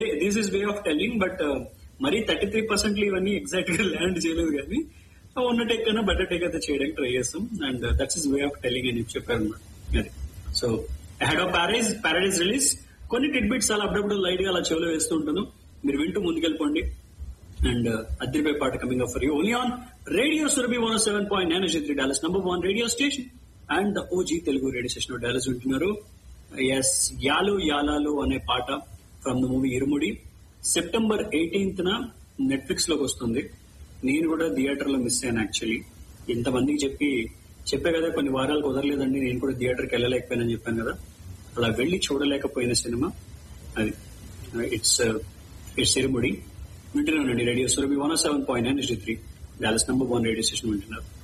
this is way of telling but మరీ thirty three percent ఇవన్నీ exact గా land చేయలేదు కానీ ఉన్న టెక్ కన్నా బెటర్ టెక్ అయితే చేయడానికి ట్రై చేస్తాం and that's is way of telling అని చెప్పారు అన్నమాట అది సో హెడ్ ఆఫ్ ప్యారేజ్ ప్యారడైజ్ రిలీజ్ కొన్ని టిడ్ బిట్స్ అలా అప్పుడప్పుడు లైట్ గా అలా చెవులో వేస్తూ ఉంటాను మీరు వింటూ ముందుకెళ్ళిపోండి అండ్ అద్దరిపై పాట coming up for you only on radio Surabhi one seven point nine three Dallas number one radio station and the OG Telugu radio station Dallas వింటున్నారు ఎస్ యాలు యాలాలు అనే పాట from the movie Irumudi September eighteenth న నెట్ఫ్లిక్స్ లోకి వస్తుంది నేను కూడా థియేటర్ లో మిస్ అయ్యాను యాక్చువల్లీ ఇంతమందికి చెప్పి చెప్పే కదా కొన్ని వారాలు కుదరలేదండి నేను కూడా థియేటర్కి వెళ్ళలేకపోయానని చెప్పాను కదా అలా వెళ్లి చూడలేకపోయిన సినిమా అది ఇట్స్ ఇట్స్ ఇరుముడి వింటున్నానండి radio Surabhi one seven point nine three Dallas number one radio station వింటున్నారు